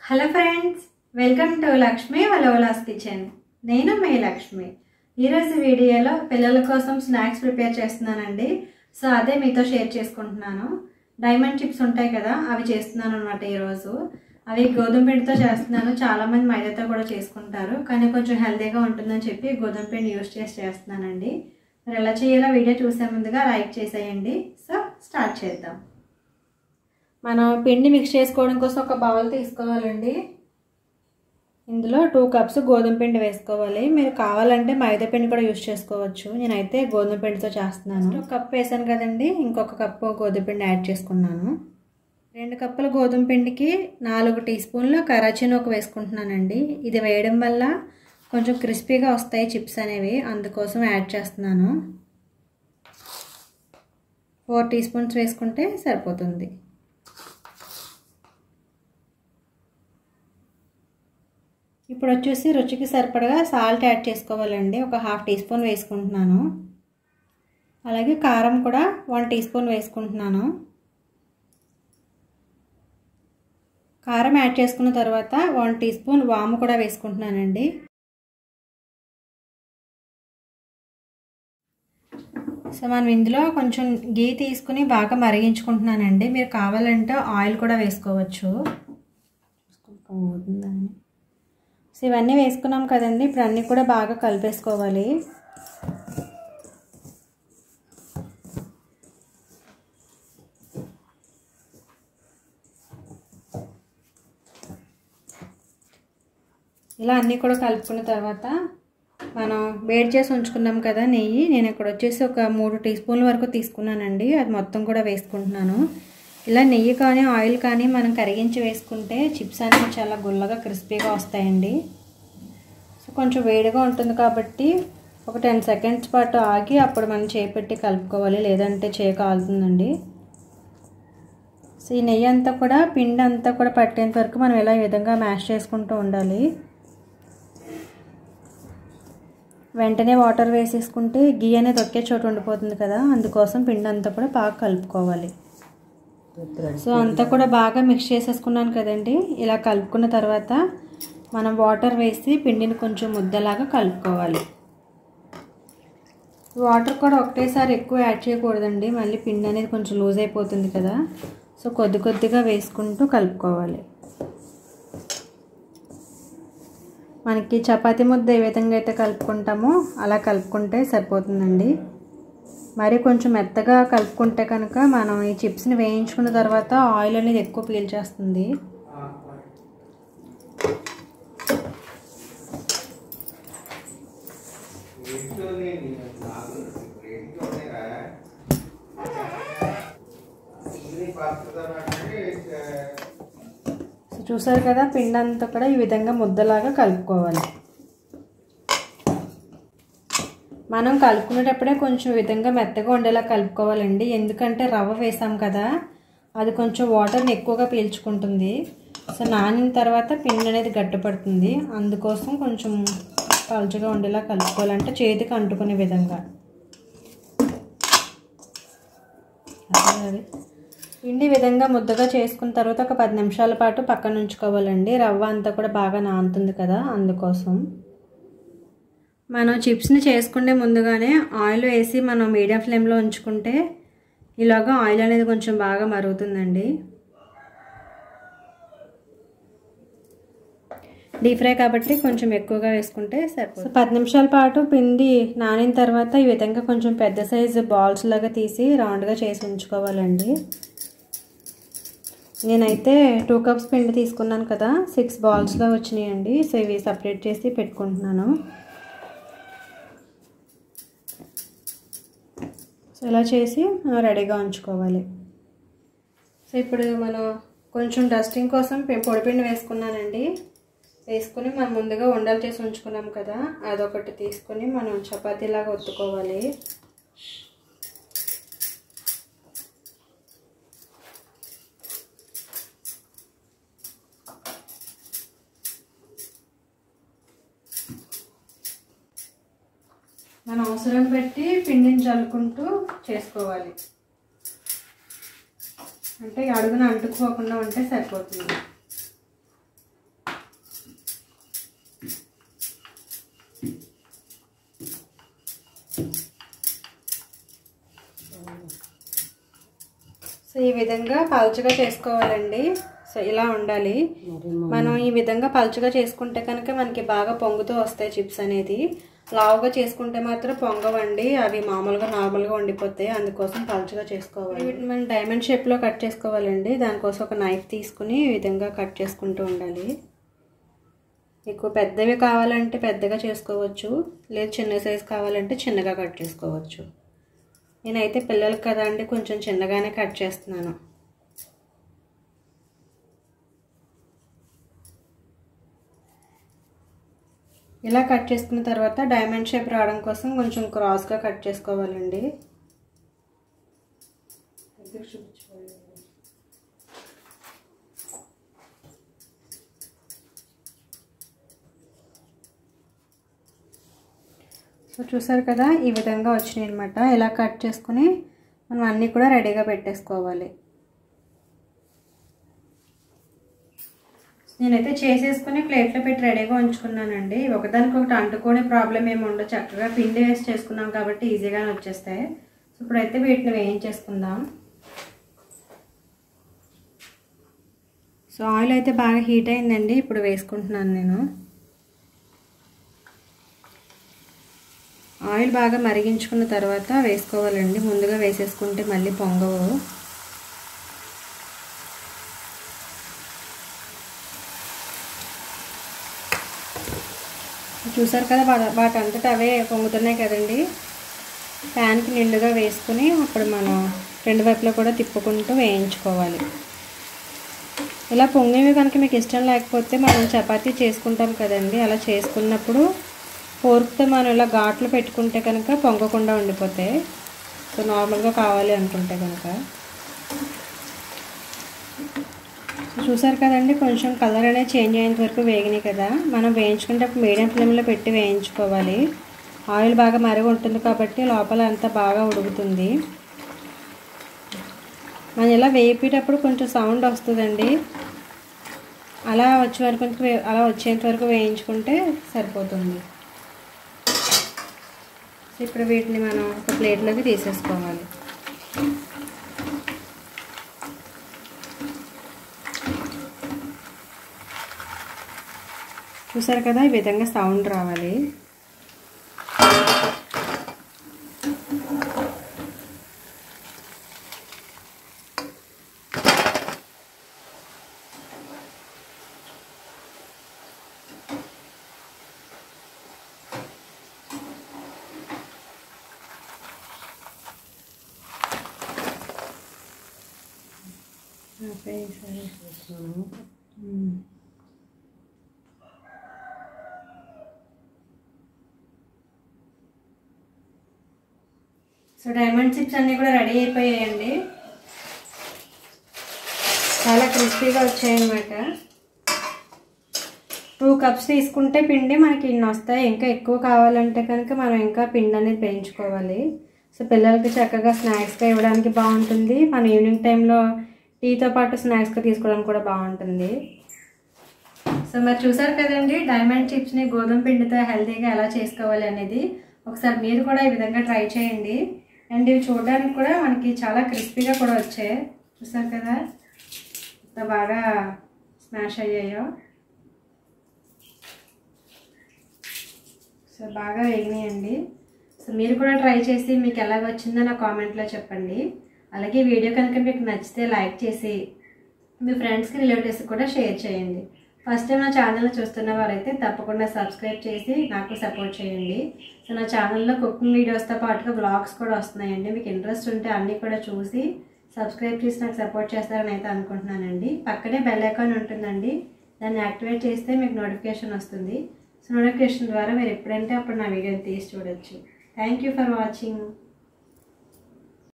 hello friends welcome to Lakshmi Valavala's kitchen నేను మీ లక్ష్మి ఈరోజు వీడియోలో పిల్లల కోసం స్నాక్స్ ప్రిపేర్ చేస్తున్నానండి సో అదే మీతో షేర్ చేసుకుంటున్నాను డైమండ్ చిప్స్ ఉంటాయి కదా అవి చేస్తున్నాను అనమాట ఈరోజు అవి గోధుమ పిండితో చేస్తున్నాను చాలామంది మైదాతో కూడా చేసుకుంటారు కానీ కొంచెం హెల్తీగా ఉంటుందని చెప్పి గోధుమ పిండి యూస్ చేసి చేస్తున్నానండి మరి ఎలా చేయాలో వీడియో చూసే ముందుగా లైక్ చేసేయండి సో స్టార్ట్ చేద్దాం మనం పిండి మిక్స్ చేసుకోవడం కోసం ఒక బౌల్ తీసుకోవాలండి ఇందులో టూ కప్స్ గోధుమ పిండి వేసుకోవాలి మీరు కావాలంటే మైదా పిండి కూడా యూస్ చేసుకోవచ్చు నేనైతే గోధుమ పిండితో చేస్తున్నాను ఒక కప్ వేసాను కదండి ఇంకొక కప్పు గోధుమ పిండి యాడ్ చేసుకున్నాను రెండు కప్పుల గోధుమ పిండికి నాలుగు టీ స్పూన్ల కరాచీ నూక వేసుకుంటున్నానండి ఇది వేయడం వల్ల కొంచెం క్రిస్పీగా వస్తాయి చిప్స్ అనేవి అందుకోసం యాడ్ చేస్తున్నాను ఫోర్ టీ స్పూన్స్ వేసుకుంటే సరిపోతుంది ఇప్పుడు వచ్చేసి రుచికి సరిపడగా సాల్ట్ యాడ్ చేసుకోవాలండి ఒక హాఫ్ టీ స్పూన్ వేసుకుంటున్నాను అలాగే కారం కూడా వన్ టీ స్పూన్ వేసుకుంటున్నాను కారం యాడ్ చేసుకున్న తర్వాత వన్ టీ స్పూన్ వాము కూడా వేసుకుంటున్నానండి సో మనం ఇందులో కొంచెం గీ తీసుకుని బాగా మరిగించుకుంటున్నానండి మీరు కావాలంటే ఆయిల్ కూడా వేసుకోవచ్చు అవుతుందని సో ఇవన్నీ వేసుకున్నాం కదండి ఇప్పుడు అన్నీ కూడా బాగా కలిపేసుకోవాలి ఇలా అన్నీ కూడా కలుపుకున్న తర్వాత మనం వేడి చేసి ఉంచుకున్నాం కదా నెయ్యి నేను ఇక్కడ వచ్చేసి ఒక మూడు టీ స్పూన్ల వరకు తీసుకున్నానండి అది మొత్తం కూడా వేసుకుంటున్నాను ఇలా నెయ్యి కానీ ఆయిల్ కానీ మనం కరిగించి వేసుకుంటే చిప్స్ అనేవి చాలా గుల్లగా క్రిస్పీగా వస్తాయండి సో కొంచెం వేడిగా ఉంటుంది కాబట్టి ఒక టెన్ సెకండ్స్ పాటు ఆగి అప్పుడు మనం చేపెట్టి కలుపుకోవాలి లేదంటే చేయ కాలుతుందండి సో ఈ నెయ్యి అంతా కూడా పిండి అంతా కూడా పట్టేంత వరకు మనం ఇలా ఈ విధంగా మ్యాష్ చేసుకుంటూ ఉండాలి వెంటనే వాటర్ వేసేసుకుంటే గీ అనేది ఒకే చోట ఉండిపోతుంది కదా అందుకోసం పిండి అంతా కూడా బాగా కలుపుకోవాలి సో అంతా కూడా బాగా మిక్స్ చేసేసుకున్నాను కదండి ఇలా కలుపుకున్న తర్వాత మనం వాటర్ వేసి పిండిని కొంచెం ముద్దలాగా కలుపుకోవాలి వాటర్ కూడా ఒకటేసారి ఎక్కువ యాడ్ చేయకూడదండి మళ్ళీ పిండి అనేది కొంచెం లూజ్ అయిపోతుంది కదా సో కొద్ది కొద్దిగా వేసుకుంటూ కలుపుకోవాలి మనకి చపాతీ ముద్ద ఏ విధంగా అయితే కలుపుకుంటామో అలా కలుపుకుంటే సరిపోతుందండి మరి కొంచెం మెత్తగా కలుపుకుంటే కనుక మనం ఈ చిప్స్ని వేయించుకున్న తర్వాత ఆయిల్ అనేది ఎక్కువ పీల్చేస్తుంది సో చూసారు కదా పిండి అంతా కూడా ఈ విధంగా ముద్దలాగా కలుపుకోవాలి మనం కలుపుకునేటప్పుడే కొంచెం విధంగా మెత్తగా ఉండేలా కలుపుకోవాలండి ఎందుకంటే రవ్వ వేసాం కదా అది కొంచెం వాటర్ని ఎక్కువగా పీల్చుకుంటుంది సో నానిన తర్వాత పిండి అనేది గట్టిపడుతుంది అందుకోసం కొంచెం పలుచగా ఉండేలా కలుపుకోవాలంటే చేతికి అంటుకునే విధంగా అదే పిండి విధంగా ముద్దగా చేసుకున్న తర్వాత ఒక పది నిమిషాల పాటు పక్కన ఉంచుకోవాలండి రవ్వ అంతా కూడా బాగా నానుతుంది కదా అందుకోసం మనం చిప్స్ని చేసుకుంటే ముందుగానే ఆయిల్ వేసి మనం మీడియం ఫ్లేమ్లో ఉంచుకుంటే ఇలాగా ఆయిల్ అనేది కొంచెం బాగా మరుగుతుందండి డీప్ ఫ్రై కాబట్టి కొంచెం ఎక్కువగా వేసుకుంటే సరిపోతుంది పది నిమిషాల పాటు పిండి నానిన తర్వాత ఈ విధంగా కొంచెం పెద్ద సైజు బాల్స్ లాగా తీసి రౌండ్గా చేసి ఉంచుకోవాలండి నేనైతే టూ కప్స్ పిండి తీసుకున్నాను కదా సిక్స్ బాల్స్లో వచ్చినాయండి సో ఇవి సపరేట్ చేసి పెట్టుకుంటున్నాను సో ఇలా చేసి మనం రెడీగా ఉంచుకోవాలి సో ఇప్పుడు మనం కొంచెం డస్టింగ్ కోసం పొడిపిండి వేసుకున్నానండి వేసుకుని మనం ముందుగా ఉండలు చేసి ఉంచుకున్నాం కదా అదొకటి తీసుకొని మనం చపాతీలాగా ఒత్తుకోవాలి మనం అవసరం పెట్టి పిండిని చల్లుకుంటూ చేసుకోవాలి అంటే అడుగున అంటుకోకుండా ఉంటే సరిపోతుంది విధంగా పలుచగా చేసుకోవాలండి సో ఇలా ఉండాలి మనం ఈ విధంగా పలుచగా చేసుకుంటే కనుక మనకి బాగా పొంగుతూ వస్తాయి చిప్స్ అనేది లావుగా చేసుకుంటే మాత్రం పొంగవండి అవి మామూలుగా నార్మల్గా ఉండిపోతాయి అందుకోసం పలుచగా చేసుకోవాలి వీటిని మనం డైమండ్ షేప్లో కట్ చేసుకోవాలండి దానికోసం ఒక నైఫ్ తీసుకుని ఈ విధంగా కట్ చేసుకుంటూ ఉండాలి ఎక్కువ పెద్దవి కావాలంటే పెద్దగా చేసుకోవచ్చు లేదు చిన్న సైజు కావాలంటే చిన్నగా కట్ చేసుకోవచ్చు నేనైతే పిల్లలకి కదా అండి కొంచెం చిన్నగానే కట్ చేస్తున్నాను ఇలా కట్ చేసుకున్న తర్వాత డైమండ్ షేప్ రావడం కోసం కొంచెం క్రాస్గా కట్ చేసుకోవాలండి సో చూసారు కదా ఈ విధంగా వచ్చినాయి అనమాట ఇలా కట్ చేసుకుని మనం అన్నీ కూడా రెడీగా పెట్టేసుకోవాలి నేనైతే చేసేసుకుని ప్లేట్లో పెట్టి రెడీగా ఉంచుకున్నానండి ఒకదానికొకటి అంటుకునే ప్రాబ్లం ఏమి ఉండదు చక్కగా పిండి వేసి చేసుకున్నాం కాబట్టి ఈజీగానే వచ్చేస్తాయి సో ఇప్పుడైతే వీటిని వేయించేసుకుందాం సో ఆయిల్ అయితే బాగా హీట్ అయిందండి ఇప్పుడు వేసుకుంటున్నాను నేను ఆయిల్ బాగా మరిగించుకున్న తర్వాత వేసుకోవాలండి ముందుగా వేసేసుకుంటే మళ్ళీ పొంగవు చూసారు కదా వాటంతట అవే పొంగుతున్నాయి కదండి ప్యాన్కి నిండుగా వేసుకుని అప్పుడు మనం రెండు వైపులో కూడా తిప్పుకుంటూ వేయించుకోవాలి ఇలా పొంగేవి కనుక మీకు ఇష్టం లేకపోతే మనం చపాతీ చేసుకుంటాం కదండి అలా చేసుకున్నప్పుడు ఫోర్క్తో మనం ఇలా ఘాట్లు పెట్టుకుంటే కనుక పొంగకుండా ఉండిపోతాయి సో నార్మల్గా కావాలి అనుకుంటే కనుక చూసారు కదండి కొంచెం కలర్ అనేది చేంజ్ అయ్యేంత వరకు వేగినాయి కదా మనం వేయించుకునేటప్పుడు మీడియం ఫ్లేమ్లో పెట్టి వేయించుకోవాలి ఆయిల్ బాగా మరిగి ఉంటుంది కాబట్టి లోపల అంతా బాగా ఉడుకుతుంది మనం ఇలా వేపేటప్పుడు కొంచెం సౌండ్ వస్తుందండి అలా వచ్చే వరకు అలా వచ్చేంత వరకు వేయించుకుంటే సరిపోతుంది ఇప్పుడు వీటిని మనం ఒక ప్లేట్లోకి తీసేసుకోవాలి చూసారు కదా ఈ విధంగా సౌండ్ రావాలి సో డైమండ్ చిప్స్ అన్నీ కూడా రెడీ అయిపోయాయండి చాలా క్రిస్పీగా వచ్చాయన్నమాట టూ కప్స్ తీసుకుంటే పిండి మనకి ఇన్ని వస్తాయి ఇంకా ఎక్కువ కావాలంటే కనుక మనం ఇంకా పిండి అనేది పెంచుకోవాలి సో పిల్లలకి చక్కగా స్నాక్స్గా ఇవ్వడానికి బాగుంటుంది మన ఈవినింగ్ టైంలో టీతో పాటు స్నాక్స్గా తీసుకోవడానికి కూడా బాగుంటుంది సో మరి చూసారు కదండి డైమండ్ చిప్స్ని గోధుమ పిండితో హెల్తీగా ఎలా చేసుకోవాలి అనేది ఒకసారి మీరు కూడా ఈ విధంగా ట్రై చేయండి అండ్ ఇవి చూడడానికి కూడా మనకి చాలా క్రిస్పీగా కూడా వచ్చాయి చూసారు కదా ఎంత బాగా స్మాష్ అయ్యాయో సో బాగా వేగినాయండి సో మీరు కూడా ట్రై చేసి మీకు ఎలాగ వచ్చిందో నా కామెంట్లో చెప్పండి అలాగే వీడియో కనుక మీకు నచ్చితే లైక్ చేసి మీ ఫ్రెండ్స్కి రిలేటివ్స్కి కూడా షేర్ చేయండి ఫస్ట్ టైం నా ఛానల్ చూస్తున్న వారైతే తప్పకుండా సబ్స్క్రైబ్ చేసి నాకు సపోర్ట్ చేయండి సో నా ఛానల్లో కుకింగ్ వీడియోస్తో పాటుగా బ్లాగ్స్ కూడా వస్తున్నాయండి మీకు ఇంట్రెస్ట్ ఉంటే అన్నీ కూడా చూసి సబ్స్క్రైబ్ చేసి నాకు సపోర్ట్ చేస్తారని అయితే అనుకుంటున్నానండి పక్కనే బెల్ ఐకాన్ ఉంటుందండి దాన్ని యాక్టివేట్ చేస్తే మీకు నోటిఫికేషన్ వస్తుంది సో నోటిఫికేషన్ ద్వారా మీరు ఎప్పుడంటే అప్పుడు నా వీడియోని తీసి చూడొచ్చు థ్యాంక్ యూ ఫర్ వాచింగ్